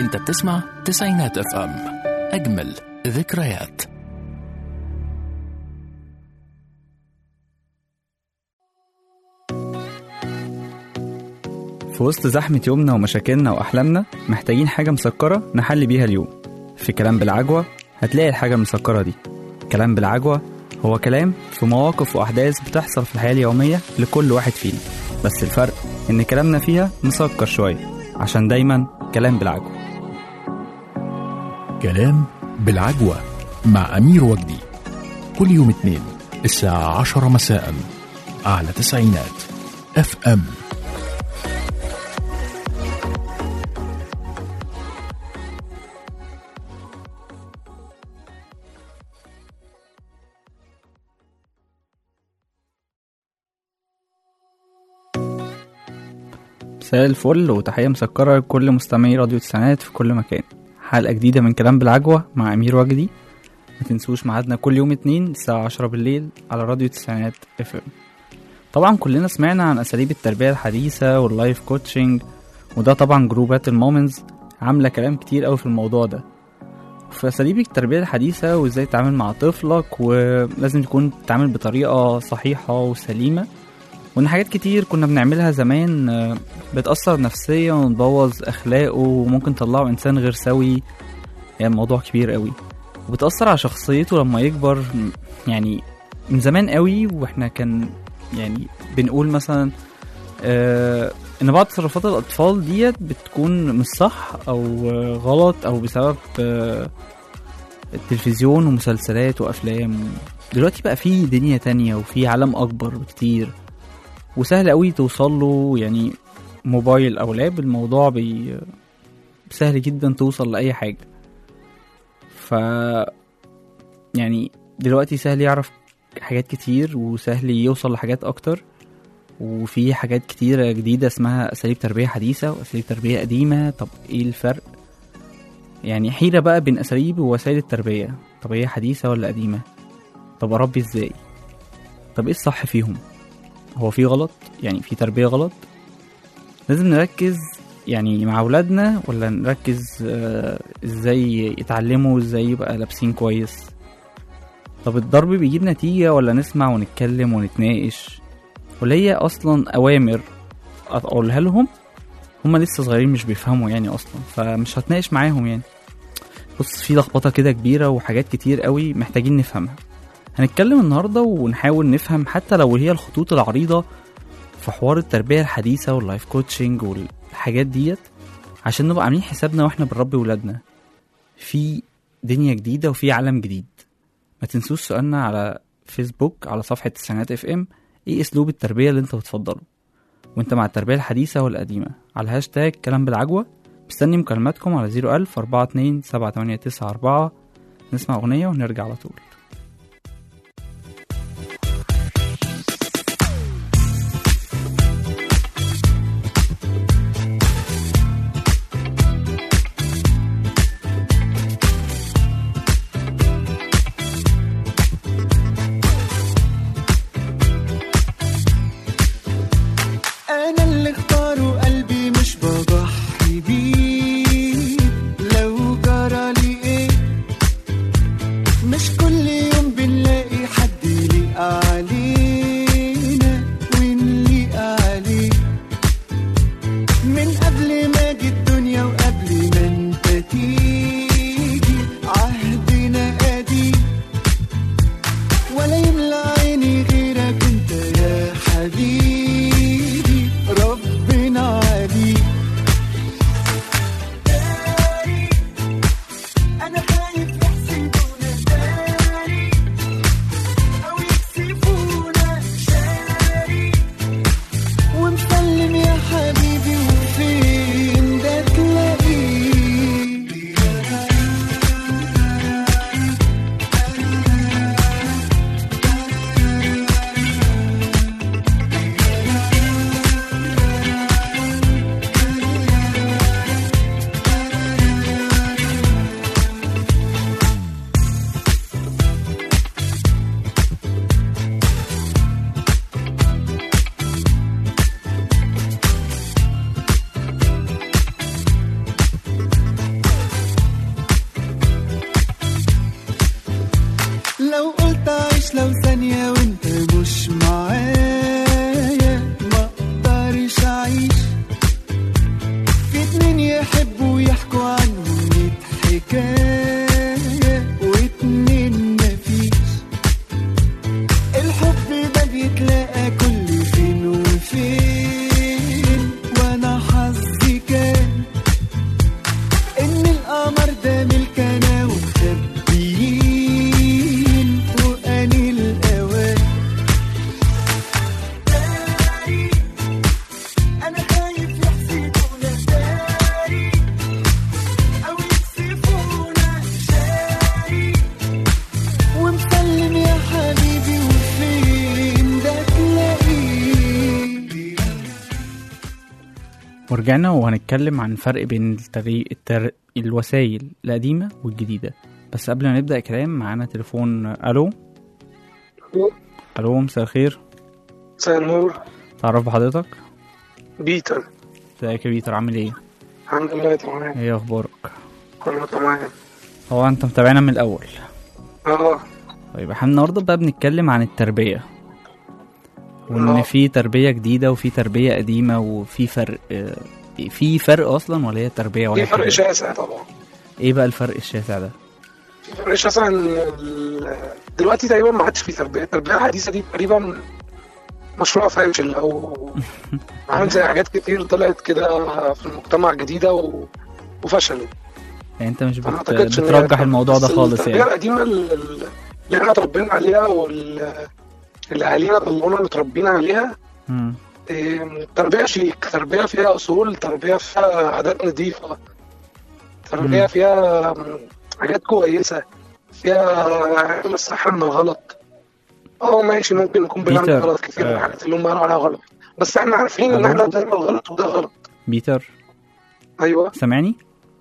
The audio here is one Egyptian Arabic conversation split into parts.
انت بتسمع تسعينات اف ام اجمل ذكريات في وسط زحمة يومنا ومشاكلنا وأحلامنا محتاجين حاجة مسكرة نحل بيها اليوم في كلام بالعجوة هتلاقي الحاجة المسكرة دي كلام بالعجوة هو كلام في مواقف وأحداث بتحصل في الحياة اليومية لكل واحد فينا بس الفرق إن كلامنا فيها مسكر شوية عشان دايما كلام بالعجوة كلام بالعجوة مع أمير وجدي كل يوم اثنين الساعة عشرة مساء على تسعينات اف ام مساء الفل وتحية مسكرة لكل مستمعي راديو تسعينات في كل مكان حلقة جديدة من كلام بالعجوة مع أمير وجدي ما تنسوش ميعادنا كل يوم اتنين الساعة عشرة بالليل على راديو تسعينات اف ام طبعا كلنا سمعنا عن أساليب التربية الحديثة واللايف كوتشنج وده طبعا جروبات المومنز عاملة كلام كتير أوي في الموضوع ده في أساليب التربية الحديثة وإزاي تتعامل مع طفلك ولازم تكون تتعامل بطريقة صحيحة وسليمة وإن حاجات كتير كنا بنعملها زمان آه، بتأثر نفسيا وتبوظ أخلاقه وممكن تطلعه إنسان غير سوي يعني الموضوع كبير قوي وبتأثر على شخصيته لما يكبر م- يعني من زمان قوي واحنا كان يعني بنقول مثلا آه ان بعض تصرفات الاطفال ديت بتكون مش صح او آه، غلط او بسبب آه التلفزيون ومسلسلات وافلام دلوقتي بقى في دنيا تانية وفي عالم اكبر بكتير وسهل قوي توصل له يعني موبايل او لاب الموضوع بي سهل جدا توصل لاي حاجه ف يعني دلوقتي سهل يعرف حاجات كتير وسهل يوصل لحاجات اكتر وفي حاجات كتيرة جديدة اسمها أساليب تربية حديثة وأساليب تربية قديمة طب ايه الفرق؟ يعني حيرة بقى بين أساليب ووسائل التربية طب هي حديثة ولا قديمة؟ طب أربي ازاي؟ طب ايه الصح فيهم؟ هو في غلط؟ يعني في تربية غلط؟ لازم نركز يعني مع أولادنا ولا نركز آه ازاي يتعلموا ازاي يبقى لابسين كويس؟ طب الضرب بيجيب نتيجة ولا نسمع ونتكلم ونتناقش؟ ولا هي اصلا اوامر اقولها لهم هما لسه صغيرين مش بيفهموا يعني اصلا فمش هتناقش معاهم يعني بص في لخبطه كده كبيره وحاجات كتير قوي محتاجين نفهمها هنتكلم النهارده ونحاول نفهم حتى لو هي الخطوط العريضه في حوار التربيه الحديثه واللايف كوتشنج والحاجات ديت عشان نبقى عاملين حسابنا واحنا بنربي ولادنا في دنيا جديده وفي عالم جديد ما تنسوش سؤالنا على فيسبوك على صفحه تسعينات اف ام ايه اسلوب التربيه اللي انت بتفضله وانت مع التربيه الحديثه والقديمه على هاشتاج كلام بالعجوه مستني مكالماتكم على 01000 42 78994 نسمع اغنيه ونرجع على طول انا اللي اختاره قلبي مش بضحي بيه لو جرى لي ايه مش كل يوم بنلاقي حد يليق علينا ونليق عليه من قبل ما اجي الدنيا وقبل ما انت تيجي عهدنا قديم ولا يملى عيني غيرك انت يا حبيبي ربنا ورجعنا وهنتكلم عن الفرق بين التري... التر... الوسائل القديمة والجديدة بس قبل ما نبدأ كلام معانا تليفون ألو ألو مساء الخير مساء النور تعرف بحضرتك بيتر ازيك يا بيتر عامل ايه الحمد لله تمام ايه اخبارك كله تمام هو انت متابعنا من الاول اه طيب احنا النهارده بقى بنتكلم عن التربية وان آه. في تربية جديدة وفي تربية قديمة وفي فرق اه، في فرق اصلا ولا هي تربية ولا في فرق حاجة؟ شاسع طبعا ايه بقى الفرق الشاسع ده في فرق شاسع ان ال- دلوقتي تقريبا ما عادش في تربيه التربيه الحديثه دي تقريبا مشروع فاشل او عامل زي حاجات كتير طلعت كده في المجتمع جديده و... وفشلت يعني انت مش فما بت... اعتقدش إن هي بترجح الموضوع ده بس خالص التربيه يعني القديمه ال- ال- اللي احنا اتربينا عليها وال اللي اهالينا طلعونا متربيين عليها مم. إيه، تربية شيك تربية فيها أصول تربية فيها عادات نظيفة تربية مم. فيها حاجات كويسة فيها علم الصح من الغلط اه ماشي ممكن نكون بنعمل بيتر، غلط كتير من آه. الحاجات اللي هم قالوا عليها غلط بس احنا عارفين ان ألو؟ احنا بنعمل غلط وده غلط بيتر ايوه سامعني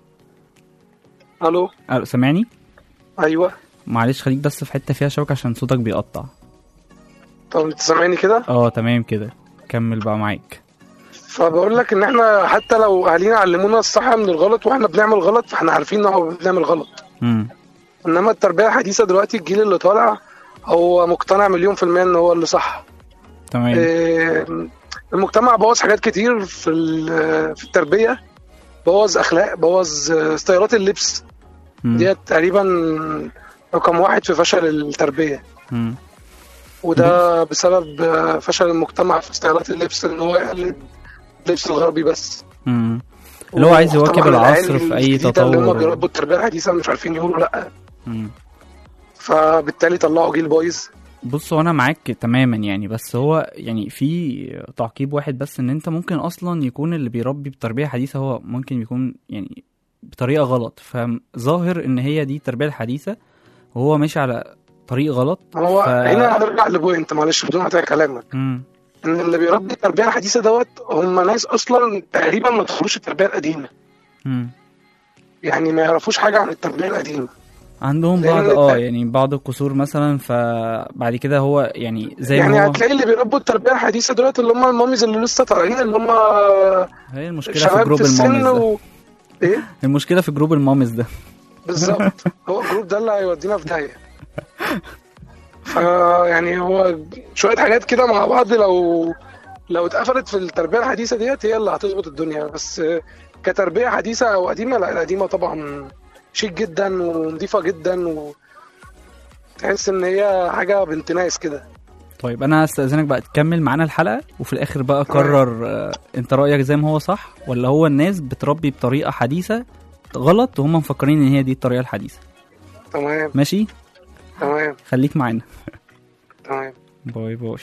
الو ألو، سامعني ايوه معلش خليك بس في حتة فيها شبكة عشان صوتك بيقطع طب انت سامعني كده اه تمام كده كمل بقى معاك فبقول لك ان احنا حتى لو اهالينا علمونا الصح من الغلط واحنا بنعمل غلط فاحنا عارفين ان هو بنعمل غلط مم. انما التربيه الحديثه دلوقتي الجيل اللي طالع هو مقتنع مليون في المية ان هو اللي صح تمام إيه، المجتمع بوظ حاجات كتير في ال- في التربيه بوظ اخلاق بوظ آه، ستايلات اللبس مم. ديت تقريبا رقم واحد في فشل التربيه مم. وده بسبب آه، فشل المجتمع في ستايلات اللبس ان هو يقلد اللبس الغربي بس مم. اللي هو عايز يواكب وطبعاً العصر العيال في اي الجديدة اللي هم تطور بيربوا التربيه الحديثه مش عارفين يقولوا لا مم. فبالتالي طلعوا جيل بايظ بص هو انا معاك تماما يعني بس هو يعني في تعقيب واحد بس ان انت ممكن اصلا يكون اللي بيربي بتربيه حديثه هو ممكن يكون يعني بطريقه غلط فظاهر ان هي دي التربيه الحديثه وهو ماشي على طريق غلط هو ف- هنا هنرجع لبوينت معلش بدون قطع كلامك مم. ان اللي بيربي التربيه الحديثه دوت هم ناس اصلا تقريبا ما دخلوش التربيه القديمه مم. يعني ما يعرفوش حاجه عن التربيه القديمه عندهم لأن بعض انت- اه يعني بعض القصور مثلا فبعد كده هو يعني زي يعني ما هو هتلاقي اللي بيربوا التربيه الحديثه دلوقتي اللي هم الماميز اللي لسه طالعين اللي هم هي المشكله في شباب جروب في السن المامز ده و... ايه المشكله في جروب المامز ده بالظبط هو الجروب ده اللي هيودينا في داهيه ف يعني هو شويه حاجات كده مع بعض لو لو اتقفلت في التربيه الحديثه ديت هي اللي هتظبط الدنيا بس كتربيه حديثه او قديمه لا القديمه طبعا شيك جدا ونظيفه جدا و تحس ان هي حاجه بنت ناس كده طيب انا هستأذنك بقى تكمل معانا الحلقة وفي الاخر بقى قرر آه، انت رأيك زي ما هو صح ولا هو الناس بتربي بطريقة حديثة غلط وهم مفكرين ان هي دي الطريقة الحديثة تمام ماشي تمام خليك معانا تمام باي باي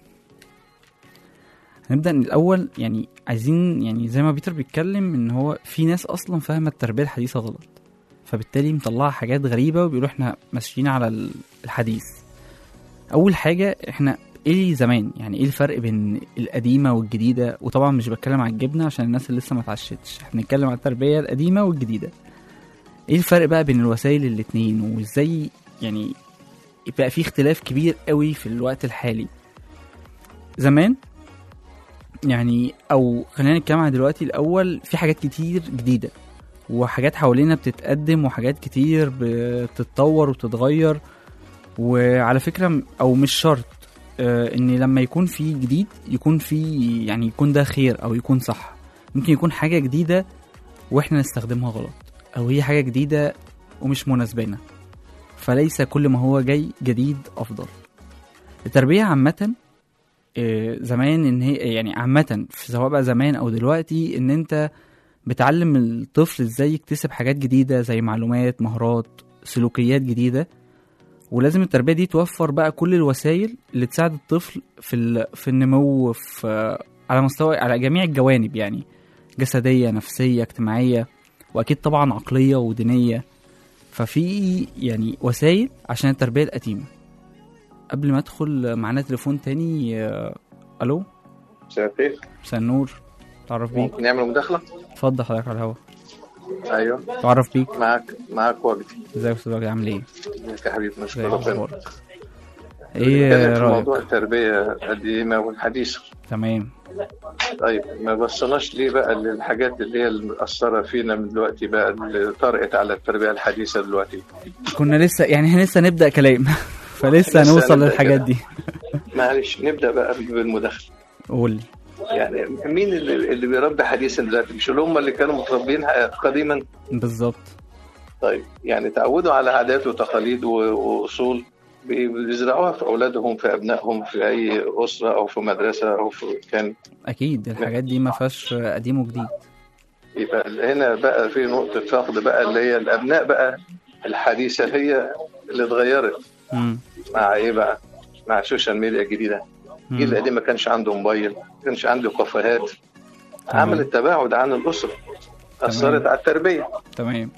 هنبدأ من الأول يعني عايزين يعني زي ما بيتر بيتكلم إن هو في ناس أصلا فاهمة التربية الحديثة غلط فبالتالي مطلعة حاجات غريبة وبيقولوا إحنا ماشيين على ال- الحديث أول حاجة إحنا إيه زمان يعني إيه الفرق بين القديمة والجديدة وطبعا مش بتكلم على الجبنة عشان الناس اللي لسه ما اتعشتش إحنا بنتكلم على التربية القديمة والجديدة إيه الفرق بقى بين الوسائل الاتنين وإزاي يعني بقى في اختلاف كبير قوي في الوقت الحالي زمان يعني او خلينا نتكلم عن دلوقتي الاول في حاجات كتير جديده وحاجات حوالينا بتتقدم وحاجات كتير بتتطور وتتغير وعلى فكره م- او مش شرط آه، ان لما يكون في جديد يكون في يعني يكون ده خير او يكون صح ممكن يكون حاجه جديده واحنا نستخدمها غلط او هي حاجه جديده ومش مناسبانا فليس كل ما هو جاي جديد افضل التربيه عامه آه، زمان ان هي يعني عامه في سواء بقى زمان او دلوقتي ان انت بتعلم الطفل ازاي يكتسب حاجات جديده زي معلومات مهارات سلوكيات جديده ولازم التربيه دي توفر بقى كل الوسائل اللي تساعد الطفل في ال... في النمو في على مستوى على جميع الجوانب يعني جسديه نفسيه اجتماعيه واكيد طبعا عقليه ودينيه ففي يعني وسائل عشان التربيه القديمه قبل ما ادخل معانا تليفون تاني آه، الو مساء الخير مساء النور تعرف بيك ممكن نعمل مداخلة اتفضل حضرتك على الهوا ايوه تعرف بيك معاك معاك وجدي ازيك يا استاذ وجدي عامل ايه ازيك يا حبيبي زي نشكر ربنا اخبارك نتكلم ايه في رايك موضوع التربية القديمة والحديثة تمام طيب ما بصناش ليه بقى للحاجات اللي هي المأثرة فينا من دلوقتي بقى اللي طرقت على التربية الحديثة دلوقتي كنا لسه يعني احنا لسه نبدا كلام فلسه لسه هنوصل هنبدأ للحاجات كلام. دي معلش نبدأ بقى بالمداخلة قول لي يعني مين اللي, اللي بيربي حديثا دلوقتي مش اللي هم اللي كانوا متربيين قديما بالظبط طيب يعني تعودوا على عادات وتقاليد و- واصول بي- بيزرعوها في اولادهم في ابنائهم في اي اسره او في مدرسه او في كان اكيد الحاجات دي ما فيهاش قديم وجديد يبقى هنا بقى في نقطه فقد بقى اللي هي الابناء بقى الحديثه هي اللي اتغيرت مم. مع ايه بقى؟ مع السوشيال ميديا الجديده الجيل مم. القديم ما كانش عنده موبايل ما كانش عنده كافيهات عملت تباعد عن الاسره اثرت على التربيه تمام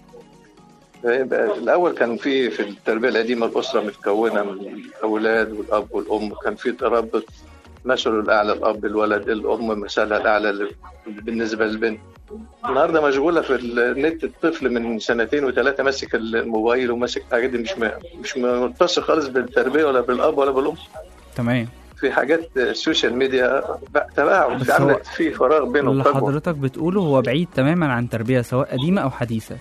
فيبقى الاول كان في في التربيه القديمه الاسره متكونه من الاولاد والاب والام كان في ترابط مثله الاعلى الاب الولد الام مثلها الاعلى ل- بالنسبه للبنت النهارده مشغوله في النت الطفل من سنتين وثلاثه ماسك الموبايل وماسك الحاجات دي مش م- مش متصل خالص بالتربيه ولا بالاب ولا بالام تمام في حاجات السوشيال ميديا بقى تباعد بس هو عملت في فراغ بينهم اللي فجوه حضرتك بتقوله هو بعيد تماما عن تربية سواء قديمة أو حديثة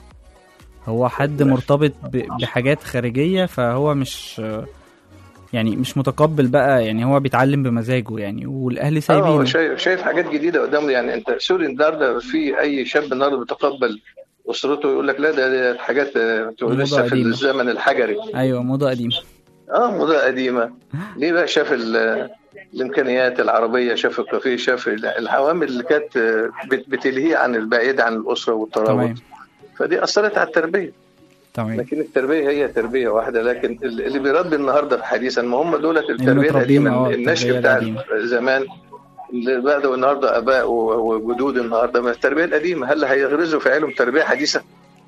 هو حد مرتبط ب- بحاجات خارجية فهو مش يعني مش متقبل بقى يعني هو بيتعلم بمزاجه يعني والأهل اه سايبينه شايف شايف حاجات جديده قدامه يعني انت سوري النهارده في اي شاب النهارده بيتقبل اسرته يقول لك لا ده, ده حاجات آه، موضة لسه في قديمة. الزمن الحجري أيوة موضة قديمة اه موضه قديمه ليه بقى شاف ال- الامكانيات العربيه شاف الكافيه شاف ال- العوامل اللي كانت آه، بت- بتلهيه عن البعيد عن الاسره والترابط تمام فدي اثرت على التربيه تمام لكن التربيه هي تربيه واحده لكن ال- اللي بيربي النهارده حديثا ما هم دولت التربيه المتربيين، اه، القديمه النشء التربية بتاع القديمة. زمان اللي بدأوا النهارده اباء و- وجدود النهارده من التربيه القديمه هل هيغرزوا في عيالهم تربيه حديثه؟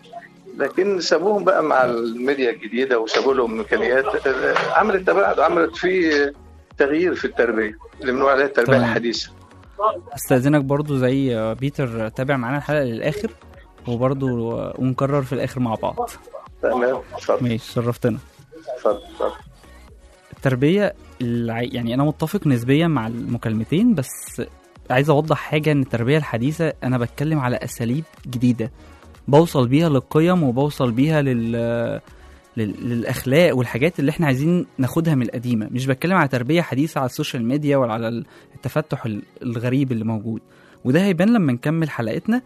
لكن سابوهم بقى مع الميديا الجديده وسابوا لهم امكانيات آه، عملت تباعد وعملت في تغيير في التربيه اللي بنقول عليها التربيه تمام. الحديثه استاذنك برضو زي بيتر تابع معانا الحلقة للآخر وبرضو ونكرر في الآخر مع بعض تمام اتفضل ماشي شرفتنا اتفضل اتفضل التربية الع... يعني أنا متفق نسبيا مع المكالمتين بس عايز أوضح حاجة إن التربية الحديثة أنا بتكلم على أساليب جديدة بوصل بيها للقيم وبوصل بيها لل... لل... للأخلاق والحاجات اللي إحنا عايزين ناخدها من القديمة مش بتكلم على تربية حديثة على السوشيال ميديا ولا على التفتح ال- الغريب اللي موجود وده هيبان لما نكمل حلقتنا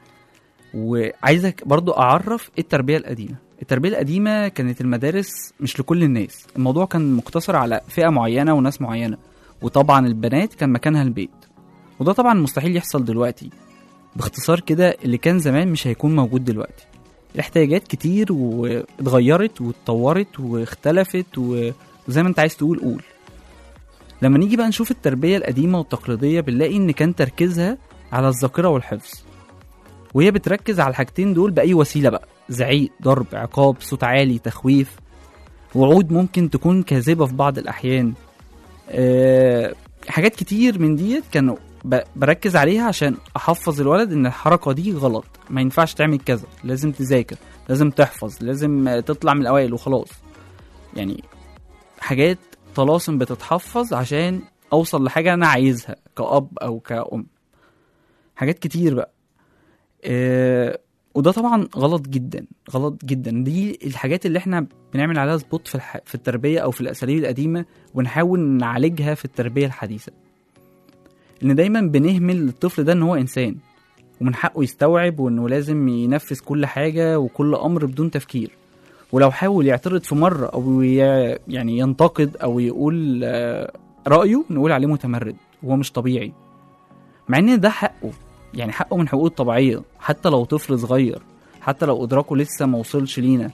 وعايزك برضو أعرف إيه التربية القديمة التربية القديمة كانت المدارس مش لكل الناس الموضوع كان مقتصر على فئة معينة وناس معينة وطبعا البنات كان مكانها البيت وده طبعا مستحيل يحصل دلوقتي باختصار كده اللي كان زمان مش هيكون موجود دلوقتي الاحتياجات كتير واتغيرت واتطورت واختلفت و- وزي ما انت عايز تقول قول لما نيجي بقى نشوف التربية القديمة والتقليدية بنلاقي ان كان تركيزها على الذاكرة والحفظ وهي بتركز على الحاجتين دول بأي وسيلة بقى زعيق ضرب عقاب صوت عالي تخويف وعود ممكن تكون كاذبة في بعض الأحيان أه حاجات كتير من ديت كانوا ب- بركز عليها عشان أحفظ الولد إن الحركة دي غلط ما ينفعش تعمل كذا لازم تذاكر لازم تحفظ لازم آه، تطلع من الأوائل وخلاص يعني حاجات طلاسم بتتحفظ عشان أوصل لحاجة أنا عايزها كأب أو كأم حاجات كتير بقى أه وده طبعا غلط جدا غلط جدا دي الحاجات اللي احنا بنعمل عليها سبوت في, الح... في التربيه او في الاساليب القديمه ونحاول نعالجها في التربيه الحديثه ان دايما بنهمل الطفل ده ان هو انسان ومن حقه يستوعب وانه لازم ينفذ كل حاجه وكل امر بدون تفكير ولو حاول يعترض في مره او ي... يعني ينتقد او يقول آه، رايه نقول عليه متمرد وهو مش طبيعي مع ان ده حقه يعني حقه من حقوقه الطبيعيه حتى لو طفل صغير حتى لو ادراكه لسه ما وصلش لينا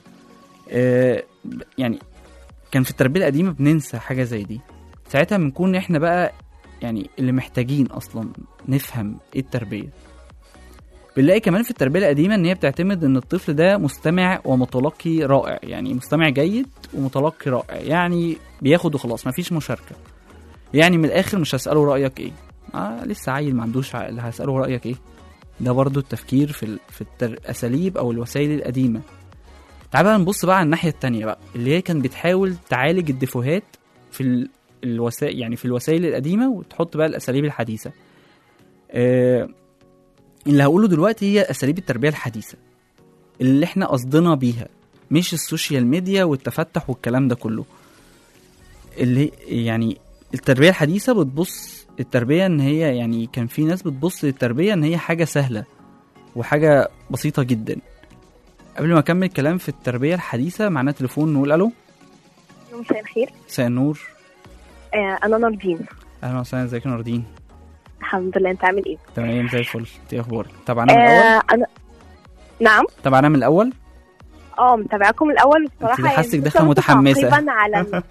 آه يعني كان في التربيه القديمه بننسى حاجه زي دي ساعتها بنكون احنا بقى يعني اللي محتاجين اصلا نفهم ايه التربيه بنلاقي كمان في التربيه القديمه ان هي بتعتمد ان الطفل ده مستمع ومتلقي رائع يعني مستمع جيد ومتلقي رائع يعني بياخد وخلاص مفيش مشاركه يعني من الاخر مش هساله رايك ايه آه لسه عيل ما عندوش عقل هساله رايك ايه ده برضو التفكير في ال... في التر... الاساليب او الوسائل القديمه تعال بقى نبص بقى على الناحيه التانية بقى اللي هي كانت بتحاول تعالج الديفوهات في ال... الوسائل يعني في الوسائل القديمه وتحط بقى الاساليب الحديثه آه... اللي هقوله دلوقتي هي اساليب التربيه الحديثه اللي احنا قصدنا بيها مش السوشيال ميديا والتفتح والكلام ده كله اللي يعني التربيه الحديثه بتبص التربيه ان هي يعني كان في ناس بتبص للتربيه ان هي حاجه سهله وحاجه بسيطه جدا قبل ما اكمل كلام في التربيه الحديثه معانا تليفون نقول الو مساء الخير مساء النور آه انا ناردين اهلا وسهلا ازيك يا نوردين الحمد لله انت عامل ايه تمام زي الفل انت ايه اخبارك طبعا انا من الاول آه انا نعم طبعا انا من الاول اه متابعاكم الاول بصراحه أنت حاسك يعني داخلة كنت متحمسة. تعقيبا على ال-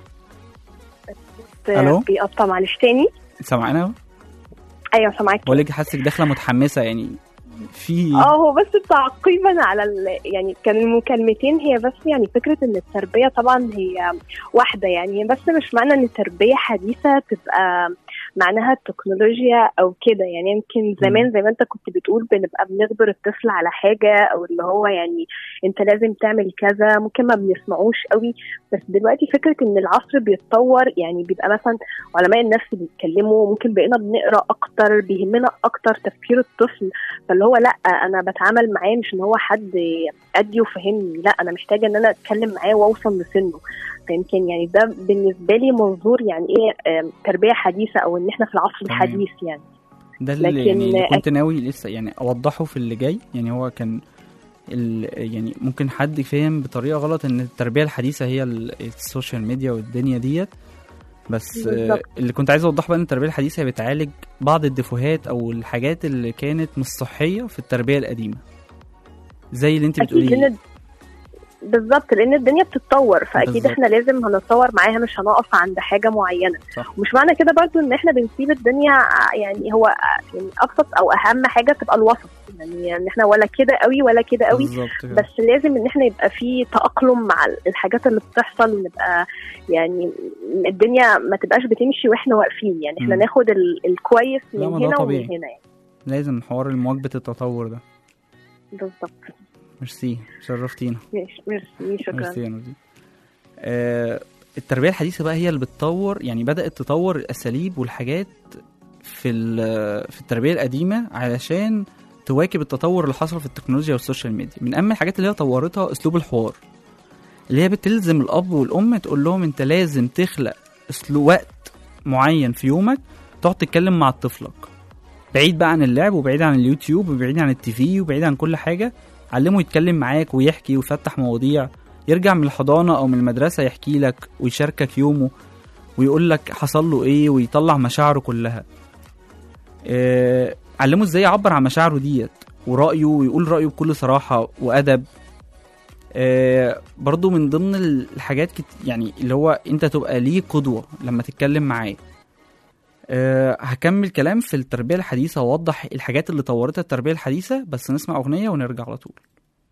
بس ألو؟ بيقطع معلش تاني سامعانا ايوه سامعاك بقول لك حاسك داخله متحمسه يعني في اه هو بس تعقيبا على ال... يعني كان المكالمتين هي بس يعني فكره ان التربيه طبعا هي واحده يعني هي بس مش معنى ان التربيه حديثه تبقى معناها التكنولوجيا او كده يعني يمكن زمان زي ما انت كنت بتقول بنبقى بنجبر الطفل على حاجه او اللي هو يعني انت لازم تعمل كذا ممكن ما بنسمعوش قوي بس دلوقتي فكره ان العصر بيتطور يعني بيبقى مثلا علماء النفس بيتكلموا ممكن بقينا بنقرا اكتر بيهمنا اكتر تفكير الطفل فاللي هو لا انا بتعامل معاه مش ان هو حد ادي وفهمني لا انا محتاجه ان انا اتكلم معاه واوصل لسنه فيمكن يعني ده بالنسبه لي منظور يعني ايه آم، تربيه حديثه او ان احنا في العصر تمام. الحديث يعني ده اللي لكن يعني اللي أك- كنت ناوي لسه يعني اوضحه في اللي جاي يعني هو كان ال يعني ممكن حد فاهم بطريقه غلط ان التربيه الحديثه هي ال- السوشيال ميديا والدنيا ديت بس آه، بالظبط. اللي كنت عايز اوضحه بقى ان التربيه الحديثه هي بتعالج بعض الديفوهات او الحاجات اللي كانت مش صحيه في التربيه القديمه زي اللي انت اكيد بتقوليه لان بالظبط لان الدنيا بتتطور فاكيد بالظبط. احنا لازم هنتطور معاها مش هنقف عند حاجه معينه صح. ومش معنى كده برضو ان احنا بنسيب الدنيا ع- يعني هو ع- يعني ابسط او اهم حاجه تبقى الوسط يعني ان احنا ولا كده قوي ولا كده قوي بالظبط كده. بس لازم ان احنا يبقى في تاقلم مع ال- الحاجات اللي بتحصل ونبقى يعني الدنيا ما تبقاش بتمشي واحنا واقفين يعني احنا مم. ناخد ال- الكويس لا، من ما ده هنا طبيعي. ومن هنا يعني لازم حوار مواكبه التطور ده بالظبط ميرسي شرفتينا ماشي ميرسي شكرا ميرسي يا نوردين. آه التربيه الحديثه بقى هي اللي بتطور يعني بدات تطور الاساليب والحاجات في ال- في التربيه القديمه علشان تواكب التطور اللي حصل في التكنولوجيا والسوشيال ميديا من اهم الحاجات اللي هي طورتها اسلوب الحوار اللي هي بتلزم الاب والام تقول لهم انت لازم تخلق اسلوب وقت معين في يومك تقعد تتكلم مع طفلك بعيد بقى عن اللعب وبعيد عن اليوتيوب وبعيد عن التيفي وبعيد عن كل حاجه علمه يتكلم معاك ويحكي ويفتح مواضيع يرجع من الحضانة أو من المدرسة يحكي لك ويشاركك يومه ويقول لك حصل له إيه ويطلع مشاعره كلها آه، علمه إزاي يعبر عن مشاعره ديت ورأيه ويقول رأيه بكل صراحة وأدب آه، برضو من ضمن الحاجات كت يعني اللي هو أنت تبقى ليه قدوة لما تتكلم معاه أه هكمل كلام في التربية الحديثة وأوضح الحاجات اللي طورتها التربية الحديثة بس نسمع أغنية ونرجع على طول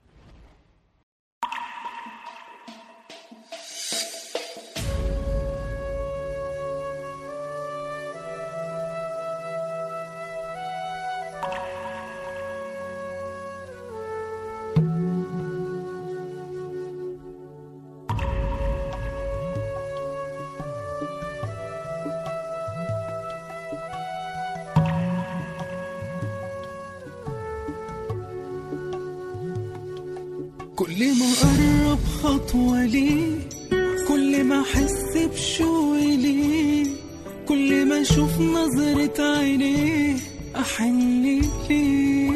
كل ما أقرب خطوة ليه كل ما أحس بشوقي ليه كل ما أشوف نظرة عينيه أحن ليه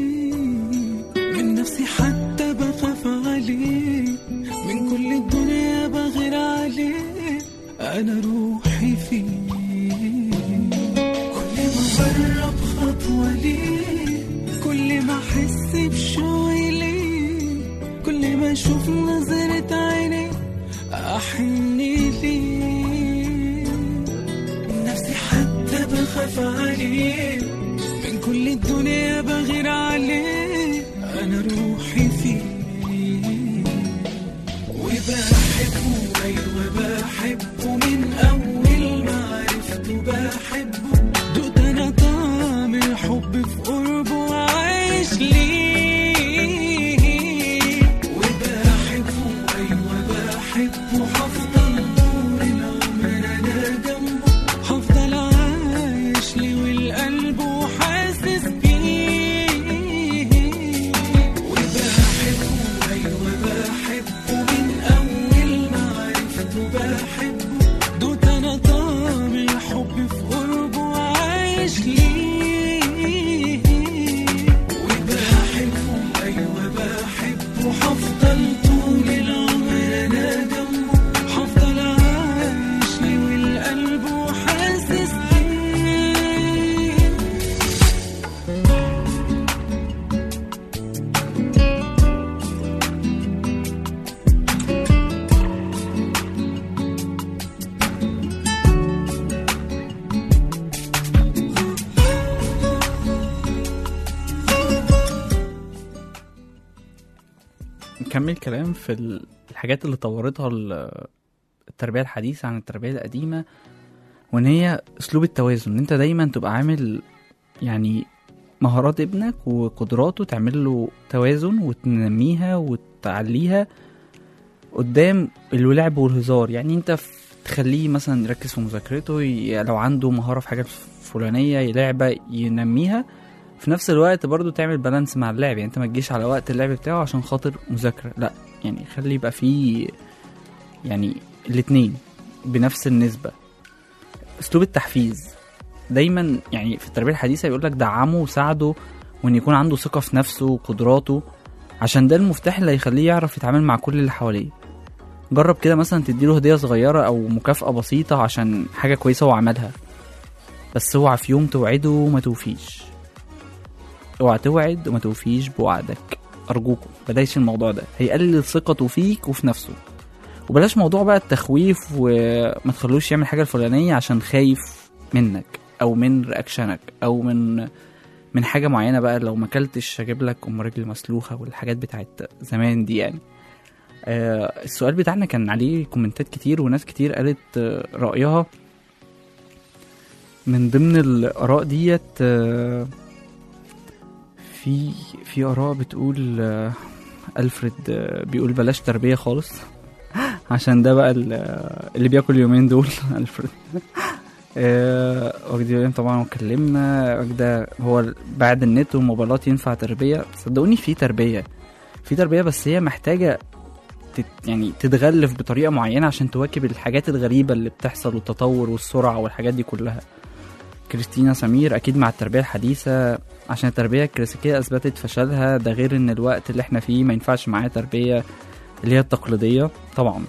من نفسي حتى بخاف عليه من كل الدنيا بغير عليه أنا روحي فيه كل ما أقرب خطوة ليه كل ما أحس بشوقي ليه كل ما أشوف نظرة عيني أحن ليه من نفسي حتى بخاف عليه من كل الدنيا بغير عليه أنا روحي فيه وبحبه أيوة بحبه من أول ما عرفته بحبه دوت عايش ليه وبحبه أيوة بحبه هفضل طول العمر أنا جنبه هفضل عايش ليه والقلب وحاسس بيه وبحبه أيوة بحبه من أول ما عرفته بحبه دوت أنا طعم الحب في قربه وعايش ليه وبحبه أيوة بحبه هفضل طول العمر أنا جنبه هفضل عايش ليه والقلب وحاسس بيه نكمل كلام في ال- الحاجات اللي طورتها ال- التربية الحديثة عن التربية القديمة وان هي اسلوب التوازن ان انت دايما تبقى عامل يعني مهارات ابنك وقدراته تعمل له توازن وتنميها وتعليها قدام اللعب والهزار يعني انت ف- تخليه مثلا يركز في مذاكرته ي- لو عنده مهارة في حاجة فلانية لعبة ينميها في نفس الوقت برضو تعمل بالانس مع اللعب يعني انت ما تجيش على وقت اللعب بتاعه عشان خاطر مذاكرة لا يعني خلي يبقى فيه يعني الاتنين بنفس النسبة اسلوب التحفيز دايما يعني في التربية الحديثة يقول لك دعمه وساعده وان يكون عنده ثقة في نفسه وقدراته عشان ده المفتاح اللي هيخليه يعرف يتعامل مع كل اللي حواليه جرب كده مثلا تديله هدية صغيرة او مكافأة بسيطة عشان حاجة كويسة هو عملها بس اوعى في يوم توعده وما توفيش اوعى توعد وما توفيش بوعدك ارجوكم بلاش الموضوع ده هيقلل ثقته فيك وفي نفسه وبلاش موضوع بقى التخويف وما تخلوش يعمل حاجه الفلانيه عشان خايف منك او من رياكشنك او من من حاجه معينه بقى لو ما اكلتش هجيب لك ام رجل مسلوخه والحاجات بتاعت زمان دي يعني آه السؤال بتاعنا كان عليه كومنتات كتير وناس كتير قالت آه رايها من ضمن الاراء ديت آه في في اراء بتقول آه، الفريد آه، بيقول بلاش تربيه خالص عشان ده بقى ال- آه، اللي بياكل اليومين دول الفريد آه، وجدي ويليام طبعا وكلمنا وجده هو بعد النت والموبايلات ينفع تربيه صدقوني في تربيه في تربيه بس هي محتاجه تت يعني تتغلف بطريقه معينه عشان تواكب الحاجات الغريبه اللي بتحصل والتطور والسرعه والحاجات دي كلها كريستينا سمير اكيد مع التربيه الحديثه عشان التربيه الكلاسيكيه اثبتت فشلها ده غير ان الوقت اللي احنا فيه ما ينفعش معاه تربيه اللي هي التقليديه طبعا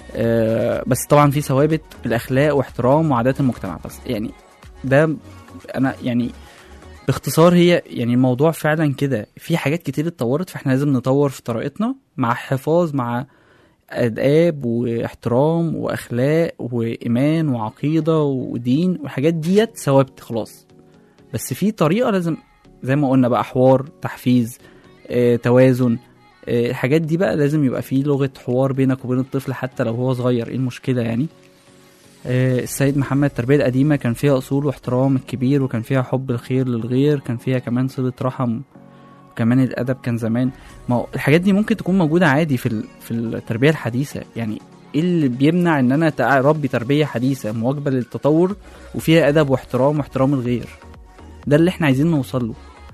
آه بس طبعا في ثوابت الاخلاق واحترام وعادات المجتمع بس يعني ده انا يعني باختصار هي يعني الموضوع فعلا كده في حاجات كتير اتطورت فاحنا لازم نطور في طريقتنا مع حفاظ مع اداب واحترام واخلاق وايمان وعقيده ودين والحاجات ديت ثوابت خلاص بس في طريقه لازم زي ما قلنا بقى حوار تحفيز آه، توازن آه، الحاجات دي بقى لازم يبقى في لغه حوار بينك وبين الطفل حتى لو هو صغير ايه المشكله يعني آه، السيد محمد التربيه القديمه كان فيها اصول واحترام الكبير وكان فيها حب الخير للغير كان فيها كمان صله رحم وكمان الادب كان زمان ما هو الحاجات دي ممكن تكون موجوده عادي في ال- في التربيه الحديثه يعني ايه اللي بيمنع ان انا تع- اربي تربيه حديثه مواكبه للتطور وفيها ادب واحترام واحترام الغير ده اللي احنا عايزين نوصل له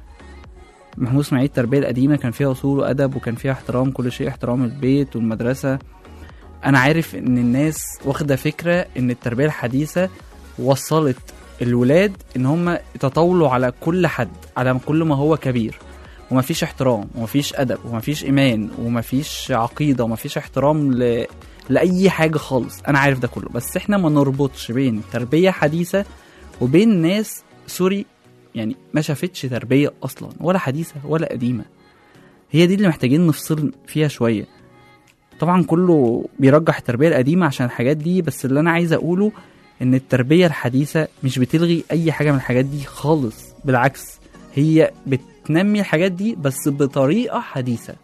محمود اسماعيل التربيه القديمه كان فيها اصول وادب وكان فيها احترام كل شيء احترام البيت والمدرسه انا عارف ان الناس واخده فكره ان التربيه الحديثه وصلت الولاد ان هم يتطاولوا على كل حد على كل ما هو كبير ومفيش احترام ومفيش ادب ومفيش ايمان ومفيش عقيده ومفيش احترام ل... لاي حاجه خالص انا عارف ده كله بس احنا ما نربطش بين تربيه حديثه وبين ناس سوري يعني ما شافتش تربيه اصلا ولا حديثه ولا قديمه هي دي اللي محتاجين نفصل فيها شويه طبعا كله بيرجح التربيه القديمه عشان الحاجات دي بس اللي انا عايز اقوله ان التربيه الحديثه مش بتلغي اي حاجه من الحاجات دي خالص بالعكس هي بتنمي الحاجات دي بس بطريقه حديثه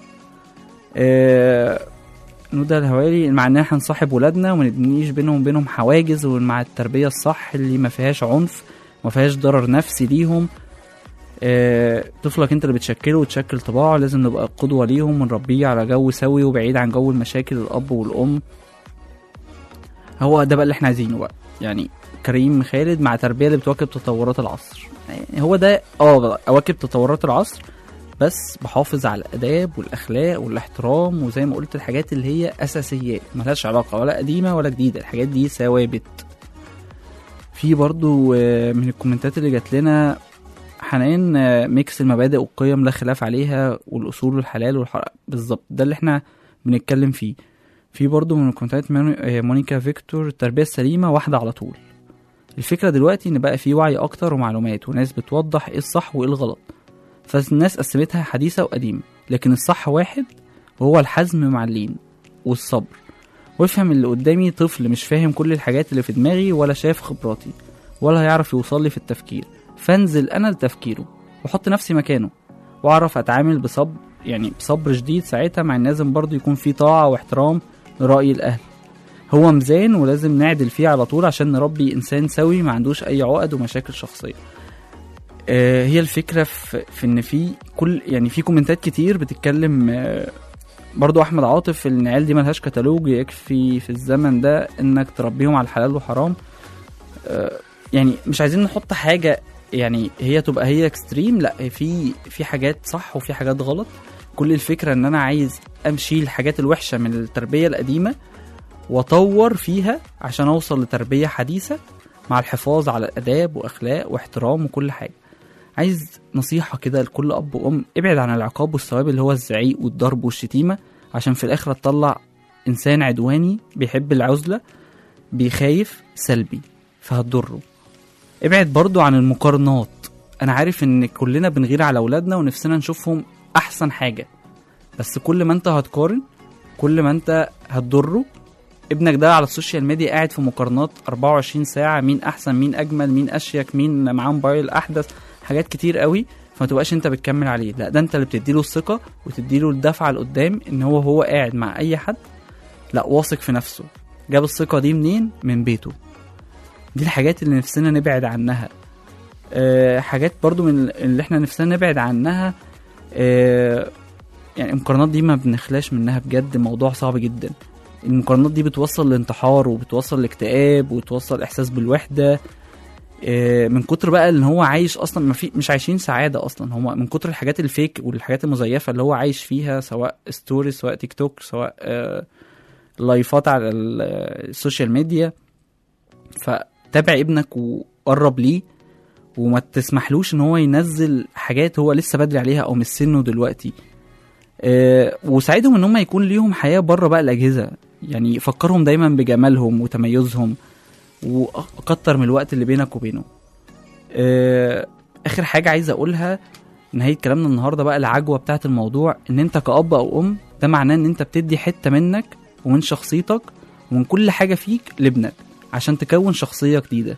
آه نودى الهواري مع ان احنا نصاحب ولادنا وما نبنيش بينهم وبينهم حواجز ومع التربيه الصح اللي ما فيهاش عنف وما فيهاش ضرر نفسي ليهم آه، طفلك انت اللي بتشكله وتشكل طباعه لازم نبقى قدوة ليهم ونربيه على جو سوي وبعيد عن جو المشاكل الأب والأم هو ده بقى اللي احنا عايزينه بقى يعني كريم خالد مع تربية اللي بتواكب تطورات العصر يعني هو ده اه أواكب تطورات العصر بس بحافظ على الآداب والأخلاق والاحترام وزي ما قلت الحاجات اللي هي أساسيات ملهاش علاقة ولا قديمة ولا جديدة الحاجات دي ثوابت في برضو آه، من الكومنتات اللي جات لنا حنان آه، ميكس المبادئ والقيم لا خلاف عليها والاصول والحلال والحرام بالظبط ده اللي احنا بنتكلم فيه في برضو من الكومنتات موني- آه، مونيكا فيكتور التربيه السليمه واحده على طول الفكره دلوقتي ان بقى في وعي اكتر ومعلومات وناس بتوضح ايه الصح وايه الغلط فالناس قسمتها حديثه وقديمه لكن الصح واحد وهو الحزم مع اللين والصبر وافهم اللي قدامي طفل مش فاهم كل الحاجات اللي في دماغي ولا شاف خبراتي ولا هيعرف يوصل لي في التفكير فانزل انا لتفكيره واحط نفسي مكانه واعرف اتعامل بصبر يعني بصبر شديد ساعتها مع ان لازم برضه يكون في طاعه واحترام لراي الاهل هو ميزان ولازم نعدل فيه على طول عشان نربي انسان سوي ما عندوش اي عقد ومشاكل شخصيه آه هي الفكره في, في ان في كل يعني في كومنتات كتير بتتكلم آه برضو احمد عاطف ان العيال دي ملهاش كتالوج يكفي في الزمن ده انك تربيهم على الحلال وحرام آه يعني مش عايزين نحط حاجه يعني هي تبقى هي اكستريم لا في في حاجات صح وفي حاجات غلط كل الفكره ان انا عايز امشي الحاجات الوحشه من التربيه القديمه واطور فيها عشان اوصل لتربيه حديثه مع الحفاظ على الاداب واخلاق واحترام وكل حاجه عايز نصيحه كده لكل اب وام ابعد عن العقاب والثواب اللي هو الزعيق والضرب والشتيمه عشان في الاخر تطلع انسان عدواني بيحب العزله بيخايف سلبي فهتضره ابعد برضو عن المقارنات انا عارف ان كلنا بنغير على اولادنا ونفسنا نشوفهم احسن حاجه بس كل ما انت هتقارن كل ما انت هتضره ابنك ده على السوشيال ميديا قاعد في مقارنات 24 ساعه مين احسن مين اجمل مين اشيك مين معاه موبايل احدث حاجات كتير قوي فما تبقاش انت بتكمل عليه لا ده انت اللي بتديله الثقه وتديله الدفعه لقدام ان هو هو قاعد مع اي حد لا واثق في نفسه جاب الثقه دي منين من بيته دي الحاجات اللي نفسنا نبعد عنها أه حاجات برضو من اللي احنا نفسنا نبعد عنها أه يعني المقارنات دي ما بنخلاش منها بجد موضوع صعب جدا المقارنات دي بتوصل لانتحار وبتوصل لاكتئاب وبتوصل احساس بالوحده أه من كتر بقى ان هو عايش اصلا ما في مش عايشين سعاده اصلا هم من كتر الحاجات الفيك والحاجات المزيفه اللي هو عايش فيها سواء ستوريز سواء تيك توك سواء أه لايفات على السوشيال ميديا فتابع ابنك وقرب ليه وما تسمحلوش ان هو ينزل حاجات هو لسه بدري عليها او مش سنه دلوقتي أه وساعدهم ان هم يكون ليهم حياه بره بقى الاجهزه يعني فكرهم دايما بجمالهم وتميزهم وكتر من الوقت اللي بينك وبينه أه اخر حاجه عايز اقولها نهايه كلامنا النهارده بقى العجوه بتاعه الموضوع ان انت كاب او ام ده معناه ان انت بتدي حته منك ومن شخصيتك ومن كل حاجه فيك لابنك عشان تكون شخصيه جديده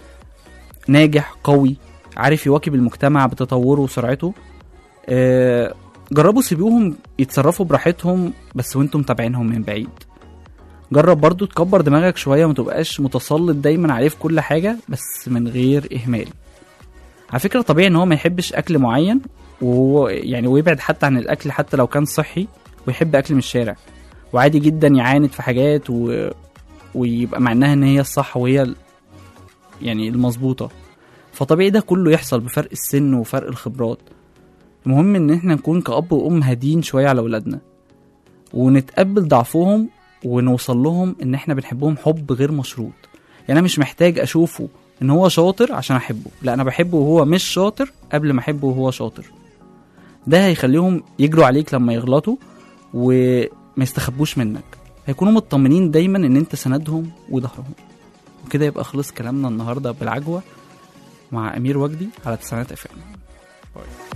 ناجح قوي عارف يواكب المجتمع بتطوره وسرعته آه جربوا سيبوهم يتصرفوا براحتهم بس وانتم متابعينهم من بعيد جرب برضو تكبر دماغك شويه وما تبقاش متسلط دايما عليه في كل حاجه بس من غير اهمال على فكره طبيعي ان هو ما يحبش اكل معين وهو يعني ويبعد حتى عن الاكل حتى لو كان صحي ويحب اكل من الشارع وعادي جدا يعاند في حاجات و... ويبقى مع انها ان هي الصح وهي ال... يعني المظبوطه فطبيعي ده كله يحصل بفرق السن وفرق الخبرات المهم ان احنا نكون كأب وأم هادين شوية على ولادنا ونتقبل ضعفهم ونوصل لهم ان احنا بنحبهم حب غير مشروط يعني انا مش محتاج اشوفه ان هو شاطر عشان احبه لا انا بحبه وهو مش شاطر قبل ما احبه وهو شاطر ده هيخليهم يجروا عليك لما يغلطوا وما يستخبوش منك هيكونوا مطمنين دايما ان انت سندهم وظهرهم وكده يبقى خلص كلامنا النهارده بالعجوه مع امير وجدي على تسعينات اف ام